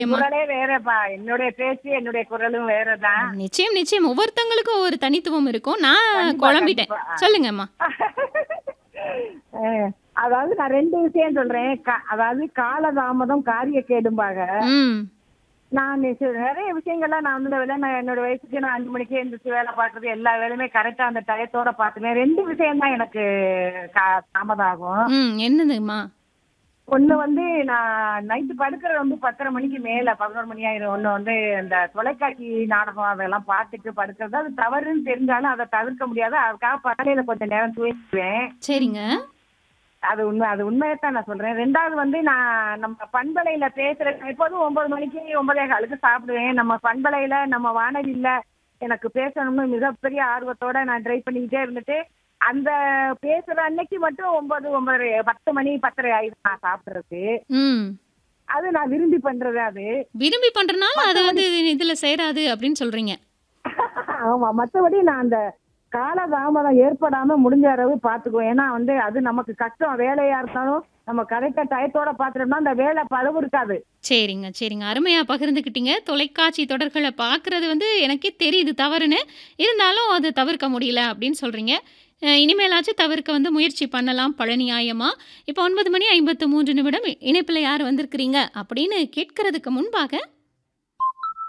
ஏம்மா? குரலே வேறப்பா என்னுடைய பேச்சு என்னுடைய குரலும் வேறதான் நிச்சயம் நிச்சயம் ஒவ்வொருத்தங்களுக்கும் ஒரு தனித்துவம் இருக்கும் நான் கண்டிப்பா, குழம்பிட்டேன் கண்டிப்பா. சொல்லுங்கம்மா அஹ், அதாவது நான் ரெண்டு விஷயம் சொல்றேன் கா- அதாவது காலதாமதம் காரிய கேடும்பாக ம் நான் நிச்ச- நிறைய விஷயங்கள்லாம் நான் வந்து வேலை நான் என்னோட வயசுக்கு நான் அஞ்சு மணிக்கே எழுந்திரிச்சு வேலை பார்க்கறது எல்லா வேலையுமே கரெக்டா அந்த டயத்தோட பார்த்துவேன் ரெண்டு விஷயம் தான் எனக்கு கா- தாமதம் ஆகும் ம் என்னதும்மா ஒண்ணு வந்து நான் நைட்டு படுக்கிறது வந்து பத்தரை மணிக்கு மேல பதினோரு மணி ஆயிரும் ஒண்ணு வந்து இந்த தொலைக்காட்சி நாடகம் அதெல்லாம் பார்த்துட்டு படுக்கிறது அது தவறுன்னு தெரிஞ்சாலும் அதை தவிர்க்க முடியாது அதுக்காக பகலையில கொஞ்சம் நேரம் தூங்கிடுவேன் சரிங்க அது உண்மை அது உண்மையைத்தான் நான் சொல்றேன் ரெண்டாவது வந்து நான் நம்ம பண்பலையில பேசுற எப்போதும் ஒன்பது மணிக்கு ஒன்பதே காலுக்கு சாப்பிடுவேன் நம்ம பண்பலையில நம்ம வானொலியில எனக்கு பேசணும்னு மிகப்பெரிய ஆர்வத்தோட நான் ட்ரை பண்ணிக்கிட்டே இருந்துட்டு அந்த பேசுற அன்னைக்கு மட்டும் ஒன்பது ஒன்பது பத்து மணி பத்தரை ஆயிடும் நான் சாப்பிடுறதுக்கு ம் அது நான் விரும்பி பண்றது அது விரும்பி பண்றனால அது வந்து இதுல சேராது அப்படின்னு சொல்றீங்க ஆமா மத்தபடி நான் அந்த காலதாமதம் ஏற்படாம முடிஞ்ச அளவு பாத்துக்குவேன் ஏன்னா வந்து அது நமக்கு கஷ்டம் வேலையா இருந்தாலும் நம்ம கரெக்டா டயத்தோட பாத்துட்டோம்னா அந்த வேலை பளவு இருக்காது சரிங்க சரிங்க அருமையாக பகிர்ந்துக்கிட்டீங்க தொலைக்காட்சி தொடர்களை பார்க்குறது வந்து எனக்கே தெரியுது தவறுன்னு இருந்தாலும் அது தவிர்க்க முடியல அப்படின்னு சொல்கிறீங்க இனிமேலாச்சும் தவிர்க்க வந்து முயற்சி பண்ணலாம் பழனியாயமா இப்போ ஒன்பது மணி ஐம்பத்து மூன்று நிமிடம் இணைப்பில் யார் வந்திருக்கிறீங்க அப்படின்னு கேட்கறதுக்கு முன்பாக